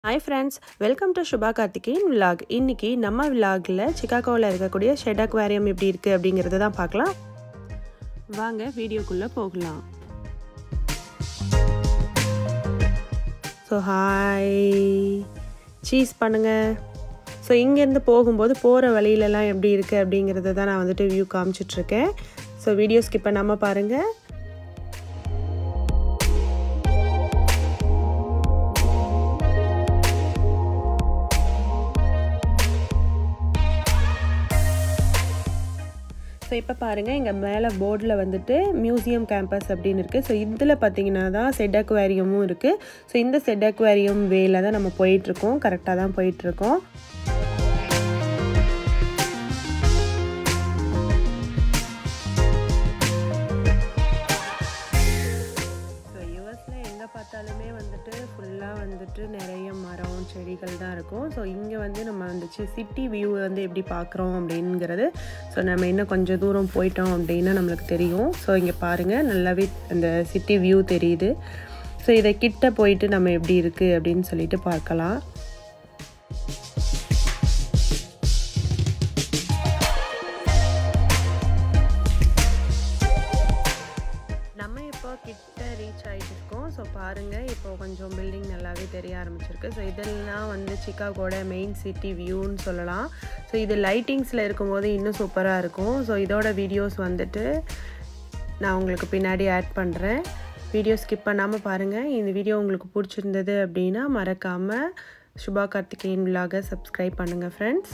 hi friends welcome to Subha Karthikeyan vlog இன்னைக்கு நம்ம விலாகில் சிகாகோவில் இருக்கக்கூடிய ஷெட் அக்வாரியம் எப்படி இருக்குது அப்படிங்கிறத தான் பார்க்கலாம் வாங்க வீடியோக்குள்ளே போகலாம் ஸோ ஹாய் சீஸ் பண்ணுங்கள் ஸோ இங்கேருந்து போகும்போது போகிற வழியிலலாம் எப்படி இருக்குது அப்படிங்கிறத தான் நான் வந்துட்டு வியூ காமிச்சிட்ருக்கேன் ஸோ வீடியோ ஸ்கிப் பண்ணாமல் பாருங்கள் ஸோ இப்போ பாருங்கள் இங்கே மேலே போர்டில் வந்துட்டு மியூசியம் கேம்பஸ் அப்படின்னு இருக்குது ஸோ இதில் பார்த்தீங்கன்னா தான் செட் அக்வாரியமும் இருக்குது ஸோ இந்த செட் அக்வாரியம் வேல தான் நம்ம போயிட்டுருக்கோம் கரெக்டாக தான் போயிட்டுருக்கோம் ஸோ யூஎஸில் எங்கே பார்த்தாலுமே வந்துட்டு ஃபுல்லாக வந்துட்டு நிறைய மரம் செடிகள் தான் இருக்கும் ஸோ இங்கே வந்து நம்ம வந்துச்சு சிட்டி வியூ வந்து எப்படி பார்க்குறோம் அப்படிங்கிறது ஸோ நம்ம இன்னும் கொஞ்சம் தூரம் போயிட்டோம் அப்படின்னா நம்மளுக்கு தெரியும் ஸோ இங்கே பாருங்கள் நல்லாவே அந்த சிட்டி வியூ தெரியுது ஸோ இதை கிட்ட போயிட்டு நம்ம எப்படி இருக்குது அப்படின்னு சொல்லிட்டு பார்க்கலாம் நம்ம இப்போ கிட்ட ரீச் ஆகிட்டு இருக்கோம் ஸோ பாருங்கள் இப்போ கொஞ்சம் பில்டிங் நல்லாவே தெரிய ஆரம்பிச்சிருக்கு ஸோ இதெல்லாம் வந்து சிக்காகோட மெயின் சிட்டி வியூன்னு சொல்லலாம் ஸோ இது லைட்டிங்ஸில் இருக்கும்போது இன்னும் சூப்பராக இருக்கும் ஸோ இதோட வீடியோஸ் வந்துட்டு நான் உங்களுக்கு பின்னாடி ஆட் பண்ணுறேன் வீடியோ ஸ்கிப் பண்ணாமல் பாருங்கள் இந்த வீடியோ உங்களுக்கு பிடிச்சிருந்தது அப்படின்னா மறக்காமல் சுபா கார்த்திகேயன் விலாக சப்ஸ்கிரைப் பண்ணுங்கள் ஃப்ரெண்ட்ஸ்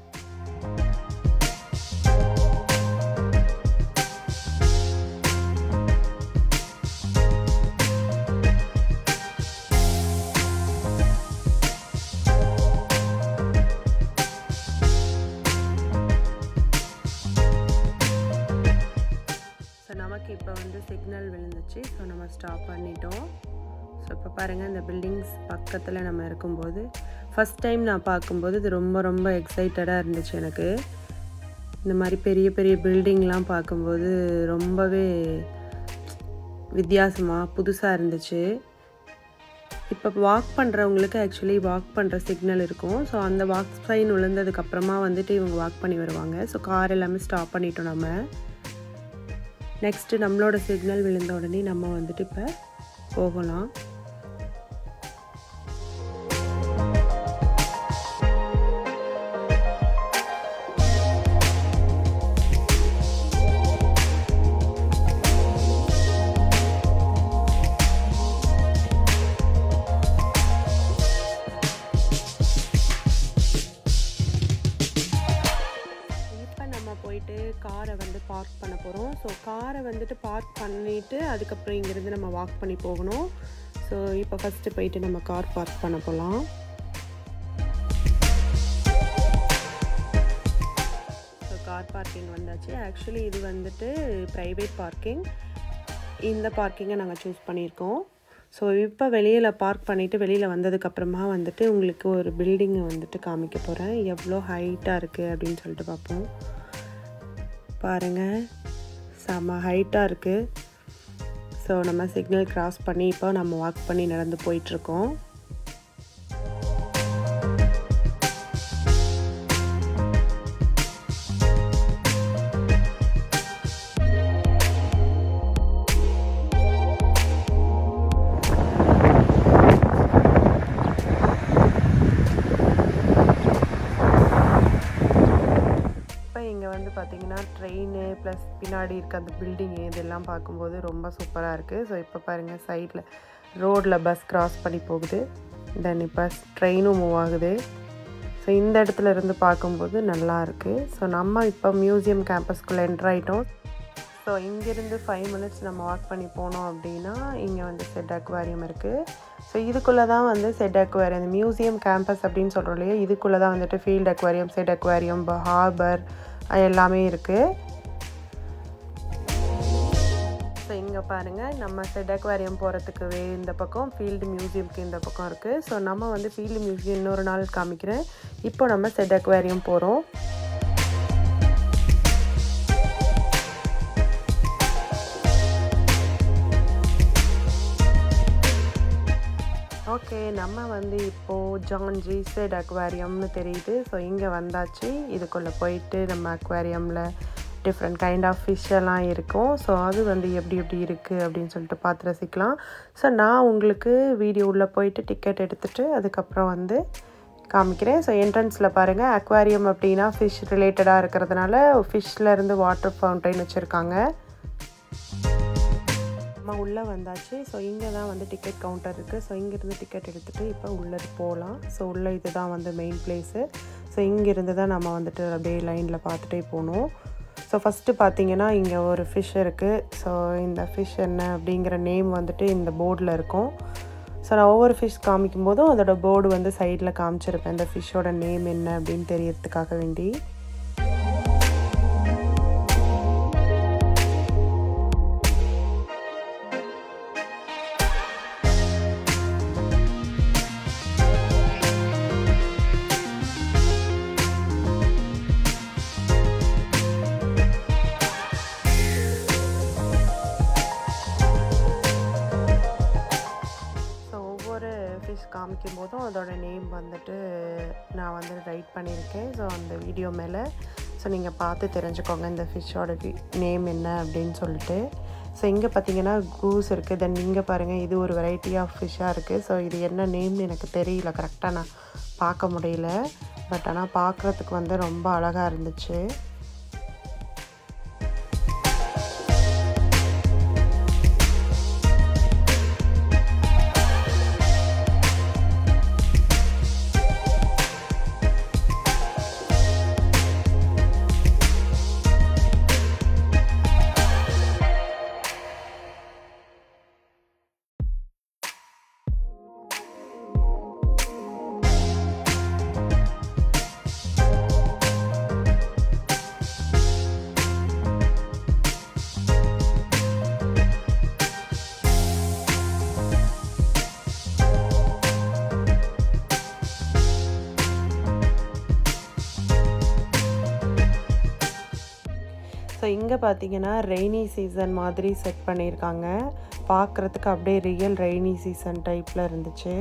ஸோ நமக்கு இப்போ வந்து சிக்னல் விழுந்துச்சு ஸோ நம்ம ஸ்டாப் பண்ணிட்டோம் ஸோ இப்போ பாருங்கள் இந்த பில்டிங்ஸ் பக்கத்தில் நம்ம இருக்கும்போது ஃபஸ்ட் டைம் நான் பார்க்கும்போது இது ரொம்ப ரொம்ப எக்ஸைட்டடாக இருந்துச்சு எனக்கு இந்த மாதிரி பெரிய பெரிய பில்டிங்லாம் பார்க்கும்போது ரொம்பவே வித்தியாசமாக புதுசாக இருந்துச்சு இப்போ வாக் பண்ணுறவங்களுக்கு ஆக்சுவலி வாக் பண்ணுற சிக்னல் இருக்கும் ஸோ அந்த வாக் சைன் விழுந்ததுக்கப்புறமா வந்துட்டு இவங்க வாக் பண்ணி வருவாங்க ஸோ கார் எல்லாமே ஸ்டாப் பண்ணிட்டோம் நம்ம நெக்ஸ்ட்டு நம்மளோட சிக்னல் விழுந்த உடனே நம்ம வந்துட்டு இப்போ போகலாம் இப்போ நம்ம போயிட்டு காரை வந்து பார்க் பண்ண போகிறோம் ஸோ காரை வந்துட்டு பார்க் பண்ணிவிட்டு அதுக்கப்புறம் இங்கேருந்து நம்ம வாக் பண்ணி போகணும் ஸோ இப்போ ஃபஸ்ட்டு போயிட்டு நம்ம கார் பார்க் பண்ண போகலாம் ஸோ கார் பார்க்கிங் வந்தாச்சு ஆக்சுவலி இது வந்துட்டு ப்ரைவேட் பார்க்கிங் இந்த பார்க்கிங்கை நாங்கள் சூஸ் பண்ணியிருக்கோம் ஸோ இப்போ வெளியில் பார்க் பண்ணிவிட்டு வெளியில் வந்ததுக்கப்புறமா வந்துட்டு உங்களுக்கு ஒரு பில்டிங்கை வந்துட்டு காமிக்க போகிறேன் எவ்வளோ ஹைட்டாக இருக்குது அப்படின்னு சொல்லிட்டு பார்ப்போம் பாருங்கள் செம ஹைட்டாக இருக்குது ஸோ நம்ம சிக்னல் க்ராஸ் பண்ணி இப்போ நம்ம வாக் பண்ணி நடந்து போயிட்டுருக்கோம் இப்போ இங்கே வந்து பார்த்தீங்கன்னா ட்ரெயின் ப்ளஸ் பின்னாடி இருக்க அந்த பில்டிங்கு இதெல்லாம் பார்க்கும்போது ரொம்ப சூப்பராக இருக்குது ஸோ இப்போ பாருங்கள் சைடில் ரோடில் பஸ் கிராஸ் பண்ணி போகுது தென் இப்போ ட்ரெயினும் மூவ் ஆகுது ஸோ இந்த இடத்துல இருந்து பார்க்கும்போது நல்லா இருக்குது ஸோ நம்ம இப்போ மியூசியம் கேம்பஸ்குள்ளே என்ட்ரு ஆகிட்டோம் ஸோ இங்கேருந்து ஃபைவ் மினிட்ஸ் நம்ம வாக் பண்ணி போனோம் அப்படின்னா இங்கே வந்து செட் அக்வாரியம் இருக்குது ஸோ இதுக்குள்ளே தான் வந்து செட் அக்வாரியம் அந்த மியூசியம் கேம்பஸ் அப்படின்னு சொல்கிறோம் இல்லையா இதுக்குள்ளே தான் வந்துட்டு Field aquarium Shedd Aquarium harbour எல்லாமே இருக்குது ஸோ இங்கே பாருங்கள் நம்ம செட் அக்வாரியம் போகிறதுக்கு வே இந்த பக்கம் ஃபீல்டு மியூசியம்க்கு இந்த பக்கம் இருக்குது ஸோ நம்ம வந்து ஃபீல்டு மியூசியம் இன்னொரு நாள் காமிக்கிறேன் இப்போ நம்ம செட் அக்வாரியம் போகிறோம் ஓகே நம்ம வந்து இப்போது ஜான் ஜீசட் அக்வாரியம்னு தெரியுது ஸோ இங்கே வந்தாச்சு இதுக்குள்ளே போயிட்டு நம்ம அக்வாரியமில் டிஃப்ரெண்ட் கைண்ட் ஆஃப் ஃபிஷ் எல்லாம் இருக்கும் ஸோ அது வந்து எப்படி எப்படி இருக்குது அப்படின்னு சொல்லிட்டு பார்த்து ரசிக்கலாம் ஸோ நான் உங்களுக்கு வீடியோ உள்ளே போயிட்டு டிக்கெட் எடுத்துகிட்டு அதுக்கப்புறம் வந்து காமிக்கிறேன் ஸோ என்ட்ரன்ஸில் பாருங்கள் அக்வாரியம் அப்படின்னா ஃபிஷ் ரிலேட்டடாக இருக்கிறதுனால ஃபிஷ்லேருந்து வாட்டர் ஃபவுண்டைன் வச்சுருக்காங்க நம்ம உள்ளே வந்தாச்சு ஸோ இங்கே தான் வந்து டிக்கெட் கவுண்டர் இருக்குது ஸோ இங்கேருந்து டிக்கெட் எடுத்துகிட்டு இப்போ உள்ளே போகலாம் ஸோ உள்ளே இது தான் வந்து மெயின் பிளேஸு ஸோ இங்கேருந்து தான் நம்ம வந்துட்டு அப்படியே லைனில் பார்த்துட்டே போகணும் ஸோ ஃபஸ்ட்டு பார்த்தீங்கன்னா இங்கே ஒரு ஃபிஷ் இருக்குது ஸோ இந்த ஃபிஷ் என்ன அப்படிங்கிற நேம் வந்துட்டு இந்த போர்டில் இருக்கும் ஸோ நான் ஒவ்வொரு ஃபிஷ் காமிக்கும் போதும் அதோட போர்டு வந்து சைடில் காமிச்சிருப்பேன் இந்த ஃபிஷ்ஷோட நேம் என்ன அப்படின்னு தெரியறதுக்காக வேண்டி ஸோ ஒவ்வொரு ஃபிஷ் காமிக்கும் போதும் அதோட நேம் வந்துட்டு நான் வந்து ரைட் பண்ணியிருக்கேன் ஸோ அந்த வீடியோ மேலே ஸோ நீங்கள் பார்த்து தெரிஞ்சுக்கோங்க இந்த ஃபிஷ்ஷோட நேம் என்ன அப்படின்னு சொல்லிட்டு ஸோ இங்கே பார்த்தீங்கன்னா கூஸ் இருக்குது தென் இங்கே பாருங்கள் இது ஒரு வெரைட்டி ஆஃப் ஃபிஷ்ஷாக இருக்குது ஸோ இது என்ன நேம்னு எனக்கு தெரியல கரெக்டாக நான் பார்க்க முடியல பட் ஆனால் பார்க்குறதுக்கு வந்து ரொம்ப அழகாக இருந்துச்சு ஸோ இங்கே பார்த்தீங்கன்னா ரெய்னி சீசன் மாதிரி செட் பண்ணியிருக்காங்க பார்க்குறதுக்கு அப்படியே ரியல் ரெய்னி சீசன் டைப்பில் இருந்துச்சு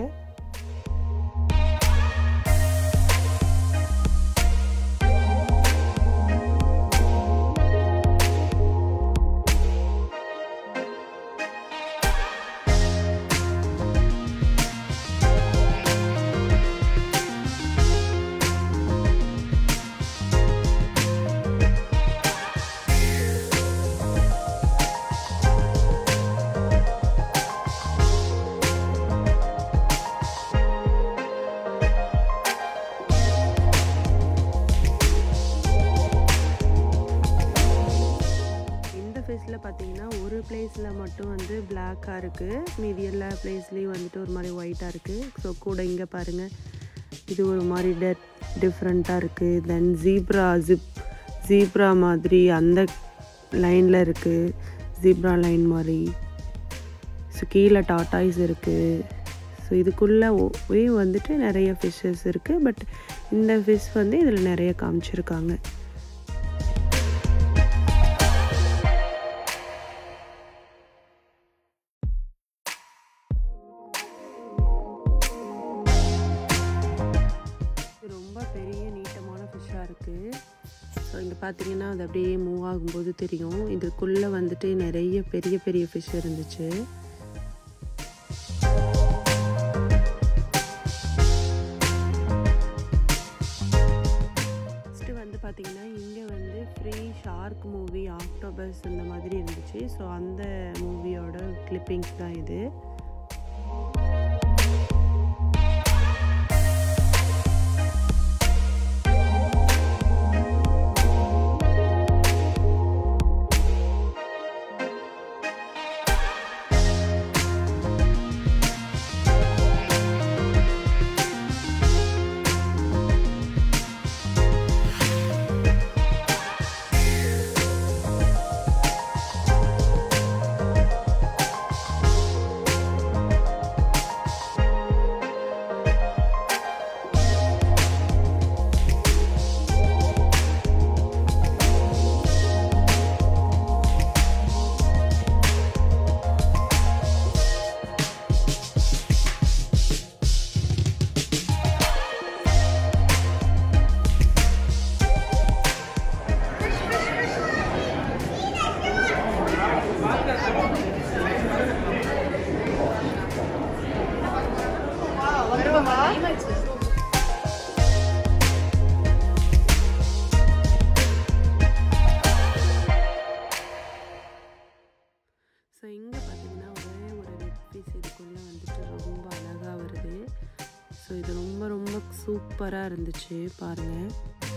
இந்த ஃபேஸில் பார்த்தீங்கன்னா ஒரு பிளேஸில் மட்டும் வந்து பிளாக்காக இருக்குது மீதி எல்லா பிளேஸ்லேயும் வந்துட்டு ஒரு மாதிரி ஒயிட்டாக இருக்குது ஸோ கூட இங்கே பாருங்கள் இது ஒரு மாதிரி டெட் டிஃப்ரெண்ட்டாக இருக்குது தென் ஜீப்ரா ஜிப் ஜீப்ரா மாதிரி அந்த லைனில் இருக்குது ஜீப்ரா லைன் மாதிரி ஸோ கீழே டாட்டாய்ஸ் இருக்குது ஸோ இதுக்குள்ளே ஒரே வந்துட்டு நிறைய ஃபிஷ்ஷஸ் இருக்குது பட் இந்த ஃபிஷ் வந்து இதில் நிறைய காமிச்சிருக்காங்க இது ரொம்ப பெரிய நீட்டமான ஃபிஷ்ஷாக இருக்குது ஸோ இங்கே பார்த்தீங்கன்னா அது அப்படியே மூவ் ஆகும்போது தெரியும் இதுக்குள்ளே வந்துட்டு நிறைய பெரிய பெரிய ஃபிஷ் இருந்துச்சு நெக்ஸ்ட்டு வந்து பார்த்தீங்கன்னா இங்கே வந்து ஃப்ரீ ஷார்க் மூவி ஆக்டோபஸ் இந்த மாதிரி இருந்துச்சு ஸோ அந்த மூவியோட கிளிப்பிங்ஸ் தான் இது ஸோ இங்கே பார்த்தீங்கன்னா ஒரே ஒரு ரெட் பீஸ் இதுக்குள்ளே வந்துட்டு ரொம்ப அழகாக வருது ஸோ இது ரொம்ப ரொம்ப சூப்பராக இருந்துச்சு பாருங்கள்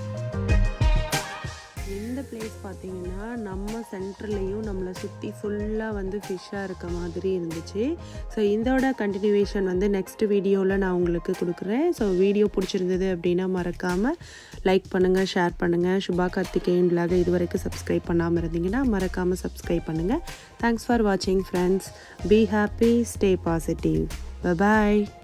இந்த பிளேஸ் பார்த்தீங்கன்னா நம்ம சென்டர்லேயும் நம்மளை சுற்றி ஃபுல்லாக வந்து ஃபிஷ்ஷாக இருக்க மாதிரி இருந்துச்சு ஸோ இதோட கண்டினியூவேஷன் வந்து நெக்ஸ்ட் வீடியோவில் நான் உங்களுக்கு கொடுக்குறேன் ஸோ வீடியோ பிடிச்சிருந்தது அப்படின்னா மறக்காமல் லைக் பண்ணுங்கள் ஷேர் பண்ணுங்கள் சுபா கார்த்திகேயன் விலாக இது வரைக்கும் சப்ஸ்கிரைப் பண்ணாமல் இருந்தீங்கன்னா மறக்காமல் சப்ஸ்கிரைப் பண்ணுங்கள் தேங்க்ஸ் ஃபார் வாட்சிங் friends be happy stay positive bye